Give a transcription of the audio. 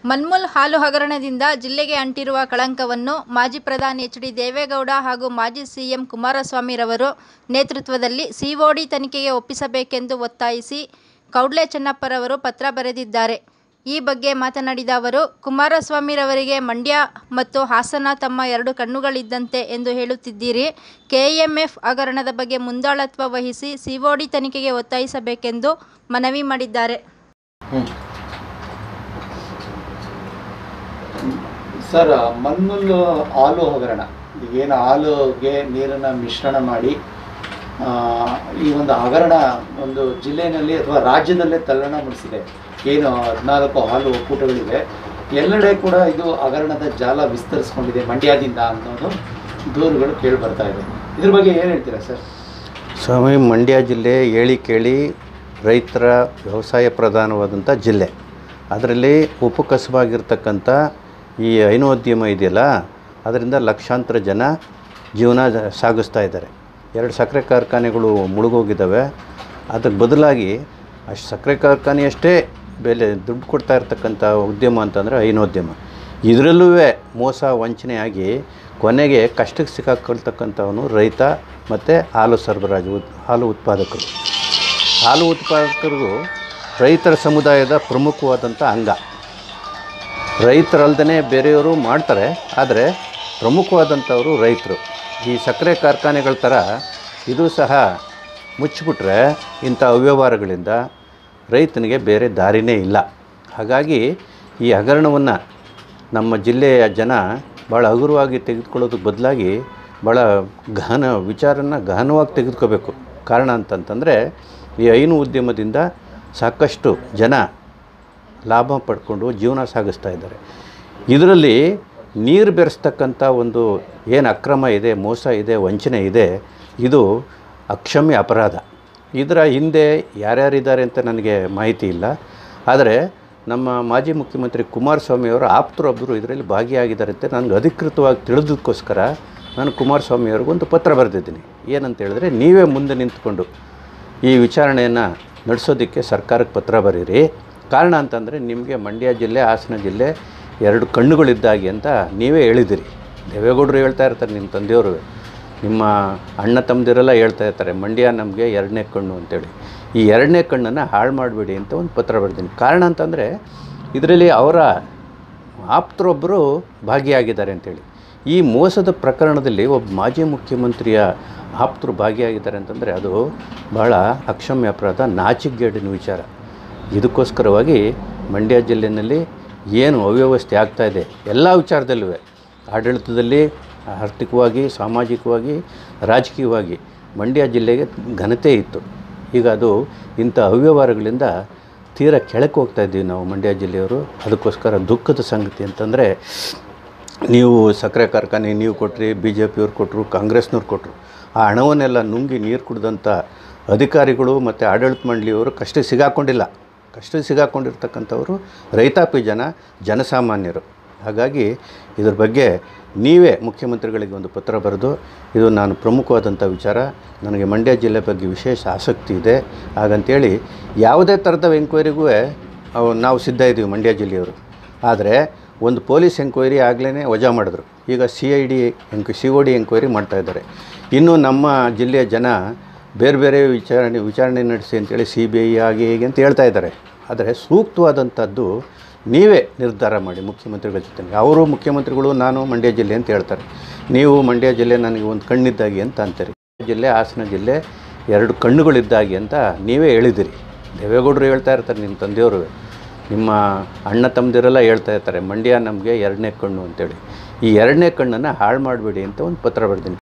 ಮನ್ಮೂಲ್ ಹಾಲು ಹಗರಣದಿಂದ ಜಿಲ್ಲೆಗೆ ಅಂಟಿರುವ ಕಳಂಕವನ್ನು ಮಾಜಿ ಪ್ರಧಾನಿ ಎಚ್ ಡಿ ದೇವೇಗೌಡ ಹಾಗೂ ಮಾಜಿ ಸಿಎಂ ಕುಮಾರಸ್ವಾಮಿರವರು ನೇತೃತ್ವದಲ್ಲಿ ಸಿಒಡಿ ತನಿಖೆಗೆ ಒಪ್ಪಿಸಬೇಕೆಂದು ಒತ್ತಾಯಿಸಿ ಕೌಡ್ಲೆ ಚೆನ್ನಪ್ಪರವರು ಪತ್ರ ಬರೆದಿದ್ದಾರೆ ಈ ಬಗ್ಗೆ ಮಾತನಾಡಿದ ಅವರು ಕುಮಾರಸ್ವಾಮಿರವರಿಗೆ ಮಂಡ್ಯ ಮತ್ತು ಹಾಸನ ತಮ್ಮ ಎರಡು ಕಣ್ಣುಗಳಿದ್ದಂತೆ ಎಂದು ಹೇಳುತ್ತಿದ್ದೀರಿ ಕೆಎಂಎಫ್ ಹಗರಣದ ಬಗ್ಗೆ ಮುಂದಾಳತ್ವ ವಹಿಸಿ ಸಿಒಡಿ ತನಿಖೆಗೆ ಒತ್ತಾಯಿಸಬೇಕೆಂದು ಮನವಿ ಮಾಡಿದ್ದಾರೆ ಸರ್ ಮನ್ಮುಲ್ ಹಾಲು ಹಗರಣ ಈಗೇನು ಹಾಲುಗೆ ನೀರನ್ನು ಮಿಶ್ರಣ ಮಾಡಿ ಆ, ಈ ಒಂದು ಹಗರಣ ಒಂದು ಜಿಲ್ಲೆಯಲ್ಲಿ ಅಥವಾ ರಾಜ್ಯದಲ್ಲೇ ತಲ್ಲಣ ಮೂಡಿಸಿದೆ ಏನು ಹದಿನಾಲ್ಕು ಹಾಲು ಒಕ್ಕೂಟಗಳಿವೆ ಎಲ್ಲೆಡೆ ಕೂಡ ಇದು ಹಗರಣದ ಜಾಲ ವಿಸ್ತರಿಸ್ಕೊಂಡಿದೆ ಮಂಡ್ಯದಿಂದ ಅನ್ನೋದು ದೂರುಗಳು ಕೇಳಿ ಬರ್ತಾ ಇದೆ ಇದ್ರ ಬಗ್ಗೆ ಏನು ಹೇಳ್ತೀರಾ ಸರ್ ಸ್ವಾಮಿ ಮಂಡ್ಯ ಜಿಲ್ಲೆ ಹೇಳಿ ಕೇಳಿ ರೈತರ ವ್ಯವಸಾಯ ಪ್ರಧಾನವಾದಂಥ ಜಿಲ್ಲೆ ಅದರಲ್ಲಿ ಉಪಕಸವಾಗಿರ್ತಕ್ಕಂಥ ಈ ಹೈನೋದ್ಯಮ ಇದೆಯಲ್ಲ ಅದರಿಂದ ಲಕ್ಷಾಂತರ ಜನ ಜೀವನ ಜ- ಸಾಗಿಸ್ತಾ ಇದ್ದಾರೆ ಎರಡು ಸಕ್ಕರೆ ಕಾರ್ಖಾನೆಗಳು ಮುಳುಗೋಗಿದ್ದಾವೆ ಅದಕ್ಕೆ ಬದಲಾಗಿ ಅಷ್ಟು ಸಕ್ಕರೆ ಕಾರ್ಖಾನೆಯಷ್ಟೇ ಬೆಲೆ ದುಡ್ಡು ಕೊಡ್ತಾ ಇರ್ತಕ್ಕಂಥ ಉದ್ಯಮ ಅಂತಂದರೆ ಹೈನೋದ್ಯಮ ಇದರಲ್ಲೂ ಮೋಸ ವಂಚನೆ ಆಗಿ ಕೊನೆಗೆ ಕಷ್ಟಕ್ಕೆ ಸಿಕ್ಕಾಕೊಳ್ತಕ್ಕಂಥವನು ರೈತ ಮತ್ತು ಹಾಲು ಸರಬರಾಜು ಉತ್- ಹಾಲು ಉತ್ಪಾದಕರು ಹಾಲು ಉತ್ಪಾದಕರಿಗೂ ರೈತರ ಸಮುದಾಯದ ಪ್ರಮುಖವಾದಂಥ ಅಂಗ ರೈತರಲ್ದೇ ಬೇರೆಯವರು ಮಾಡ್ತಾರೆ ಆದರೆ ಪ್ರಮುಖವಾದಂಥವರು ರೈತರು ಈ ಸಕ್ಕರೆ ಕಾರ್ಖಾನೆಗಳ ಥರ ಇದು ಸಹ ಮುಚ್ಚಿಬಿಟ್ರೆ ಇಂಥ ಅವ್ಯವಹಾರಗಳಿಂದ ರೈತನಿಗೆ ಬೇರೆ ದಾರಿನೇ ಇಲ್ಲ ಹಾಗಾಗಿ ಈ ಹಗರಣವನ್ನು ನಮ್ಮ ಜಿಲ್ಲೆಯ ಜನ ಭಾಳ ಹಗುರವಾಗಿ ತೆಗೆದುಕೊಳ್ಳೋದಕ್ಕೆ ಬದಲಾಗಿ ಭಾಳ ಗಹನ ವಿಚಾರನ ಗಹನವಾಗಿ ತೆಗೆದುಕೋಬೇಕು ಕಾರಣ ಅಂತಂತಂದರೆ ಈ ಹೈನು ಉದ್ಯಮದಿಂದ ಸಾಕಷ್ಟು ಜನ ಲಾಭ ಪಡ್ಕೊಂಡು ಜೀವನ ಸಾಗಿಸ್ತಾ ಇದ್ದಾರೆ ಇದರಲ್ಲಿ ನೀರು ಬೆರೆಸ್ತಕ್ಕಂಥ ಒಂದು ಏನು ಅಕ್ರಮ ಇದೆ ಮೋಸ ಇದೆ ವಂಚನೆ ಇದೆ ಇದು ಅಕ್ಷಮ್ಯ ಅಪರಾಧ ಇದರ ಹಿಂದೆ ಯಾರ್ಯಾರಿದ್ದಾರೆ ಅಂತ ನನಗೆ ಮಾಹಿತಿ ಇಲ್ಲ ಆದರೆ ನಮ್ಮ ಮಾಜಿ ಮುಖ್ಯಮಂತ್ರಿ ಕುಮಾರಸ್ವಾಮಿಯವರು ಆಪ್ತರೊಬ್ಬರು ಇದರಲ್ಲಿ ಭಾಗಿಯಾಗಿದ್ದಾರೆ ಅಂತ ನನಗೆ ಅಧಿಕೃತವಾಗಿ ತಿಳಿದಕ್ಕೋಸ್ಕರ ನಾನು ಕುಮಾರಸ್ವಾಮಿಯವ್ರಿಗೊಂದು ಪತ್ರ ಬರೆದಿದ್ದೀನಿ ಏನಂತ ಹೇಳಿದ್ರೆ ನೀವೇ ಮುಂದೆ ನಿಂತ್ಕೊಂಡು ಈ ವಿಚಾರಣೆಯನ್ನು ನಡೆಸೋದಕ್ಕೆ ಸರ್ಕಾರಕ್ಕೆ ಪತ್ರ ಬರೀರಿ ಕಾರಣ ಅಂತಂದರೆ ನಿಮಗೆ ಮಂಡ್ಯ ಜಿಲ್ಲೆ ಹಾಸನ ಜಿಲ್ಲೆ ಎರಡು ಕಣ್ಣುಗಳಿದ್ದಾಗೆ ಅಂತ ನೀವೇ ಹೇಳಿದಿರಿ ದೇವೇಗೌಡರು ಹೇಳ್ತಾ ಇರ್ತಾರೆ ನಿಮ್ಮ ತಂದೆಯವರು ನಿಮ್ಮ ಅಣ್ಣ ತಮ್ಮದಿರೆಲ್ಲ ಹೇಳ್ತಾ ಇರ್ತಾರೆ ಮಂಡ್ಯ ನಮಗೆ ಎರಡನೇ ಕಣ್ಣು ಅಂತೇಳಿ ಈ ಎರಡನೇ ಕಣ್ಣನ್ನು ಹಾಳು ಮಾಡಬೇಡಿ ಅಂತ ಒಂದು ಪತ್ರ ಬರೆದೀನಿ ಕಾರಣ ಅಂತಂದರೆ ಇದರಲ್ಲಿ ಅವರ ಆಪ್ತರೊಬ್ಬರು ಭಾಗಿಯಾಗಿದ್ದಾರೆ ಅಂತೇಳಿ ಈ ಮೋಸದ ಪ್ರಕರಣದಲ್ಲಿ ಒಬ್ಬ ಮಾಜಿ ಮುಖ್ಯಮಂತ್ರಿಯ ಆಪ್ತರು ಭಾಗಿಯಾಗಿದ್ದಾರೆ ಅಂತಂದರೆ ಅದು ಭಾಳ ಅಕ್ಷಮ್ಯ ಅಪರಾಧ ನಾಚಿಕೆಗೇಡಿನ ವಿಚಾರ ಇದಕ್ಕೋಸ್ಕರವಾಗಿ ಮಂಡ್ಯ ಜಿಲ್ಲೆಯಲ್ಲಿ ಏನು ಅವ್ಯವಸ್ಥೆ ಆಗ್ತಾ ಇದೆ ಎಲ್ಲ ವಿಚಾರದಲ್ಲೂ ಆಡಳಿತದಲ್ಲಿ ಆರ್ಥಿಕವಾಗಿ ಸಾಮಾಜಿಕವಾಗಿ ರಾಜಕೀಯವಾಗಿ ಮಂಡ್ಯ ಜಿಲ್ಲೆಗೆ ಘನತೆ ಇತ್ತು ಈಗ ಅದು ಇಂಥ ಅವ್ಯವಹಾರಗಳಿಂದ ತೀರಾ ಕೆಳಕ್ಕೆ ಹೋಗ್ತಾ ಇದ್ದೀವಿ ನಾವು ಮಂಡ್ಯ ಜಿಲ್ಲೆಯವರು ಅದಕ್ಕೋಸ್ಕರ ದುಃಖದ ಸಂಗತಿ ಅಂತಂದರೆ ನೀವು ಸಕ್ಕರೆ ಕಾರ್ಖಾನೆ ನೀವು ಕೊಟ್ರಿ ಬಿ ಜೆ ಪಿಯವ್ರು ಕೊಟ್ಟರು ಕಾಂಗ್ರೆಸ್ನವ್ರು ಕೊಟ್ಟರು ಆ ಹಣವನ್ನೆಲ್ಲ ನುಂಗಿ ನೀರು ಕುಡಿದಂಥ ಅಧಿಕಾರಿಗಳು ಮತ್ತು ಆಡಳಿತ ಮಂಡಳಿಯವರು ಕಷ್ಟಕ್ಕೆ ಸಿಗಾಕೊಂಡಿಲ್ಲ ಕಷ್ಟಕ್ಕೆ ಸಿಗಾಕೊಂಡಿರ್ತಕ್ಕಂಥವರು ರೈತಾಪಿ ಜನ ಜನಸಾಮಾನ್ಯರು ಹಾಗಾಗಿ ಇದ್ರ ಬಗ್ಗೆ ನೀವೇ ಮುಖ್ಯಮಂತ್ರಿಗಳಿಗೆ ಒಂದು ಪತ್ರ ಬರೆದು ಇದು ನಾನು ಪ್ರಮುಖವಾದಂಥ ವಿಚಾರ ನನಗೆ ಮಂಡ್ಯ ಜಿಲ್ಲೆ ಬಗ್ಗೆ ವಿಶೇಷ ಆಸಕ್ತಿ ಇದೆ ಹಾಗಂತೇಳಿ ಯಾವುದೇ ಥರದ ಎಂಕ್ವೈರಿಗೂ ನಾವು ಸಿದ್ಧ ಇದ್ದೀವಿ ಮಂಡ್ಯ ಜಿಲ್ಲೆಯವರು ಆದರೆ ಒಂದು ಪೊಲೀಸ್ ಎಂಕ್ವೈರಿ ಆಗಲೇ ವಜಾ ಮಾಡಿದ್ರು ಈಗ ಸಿ ಐ ಡಿ ಎಂಕ್ ಸಿ ಒ ಡಿ ಎಂಕ್ವೈರಿ ಮಾಡ್ತಾಯಿದ್ದಾರೆ ಇನ್ನು ನಮ್ಮ ಜಿಲ್ಲೆಯ ಜನ ಬೇರೆ ಬೇರೆ ವಿಚಾರಣೆ ವಿಚಾರಣೆ ನಡೆಸಿ ಅಂತೇಳಿ ಸಿ ಬಿ ಐ ಹಾಗೆ ಹೀಗೆ ಅಂತ ಹೇಳ್ತಾ ಇದ್ದಾರೆ ಆದರೆ ಸೂಕ್ತವಾದಂಥದ್ದು ನೀವೇ ನಿರ್ಧಾರ ಮಾಡಿ ಮುಖ್ಯಮಂತ್ರಿಗಳ ಜೊತೆ ಅವರು ಮುಖ್ಯಮಂತ್ರಿಗಳು ನಾನು ಮಂಡ್ಯ ಜಿಲ್ಲೆ ಅಂತ ಹೇಳ್ತಾರೆ ನೀವು ಮಂಡ್ಯ ಜಿಲ್ಲೆ ನನಗೆ ಒಂದು ಕಣ್ಣಿದ್ದಾಗಿ ಅಂತ ಅಂತೀರಿ ಜಿಲ್ಲೆ ಹಾಸನ ಜಿಲ್ಲೆ ಎರಡು ಕಣ್ಣುಗಳಿದ್ದಾಗಿ ಅಂತ ನೀವೇ ಹೇಳಿದಿರಿ ದೇವೇಗೌಡರು ಹೇಳ್ತಾ ಇರ್ತಾರೆ ನಿಮ್ಮ ತಂದೆಯವರು ನಿಮ್ಮ ಅಣ್ಣ ತಮ್ಮದಿರೆಲ್ಲ ಹೇಳ್ತಾ ಇರ್ತಾರೆ ಮಂಡ್ಯ ನಮಗೆ ಎರಡನೇ ಕಣ್ಣು ಅಂತೇಳಿ ಈ ಎರಡನೇ ಕಣ್ಣನ್ನು ಹಾಳು ಮಾಡಬೇಡಿ ಅಂತ ಒಂದು ಪತ್ರ ಬರೆದೀನಿ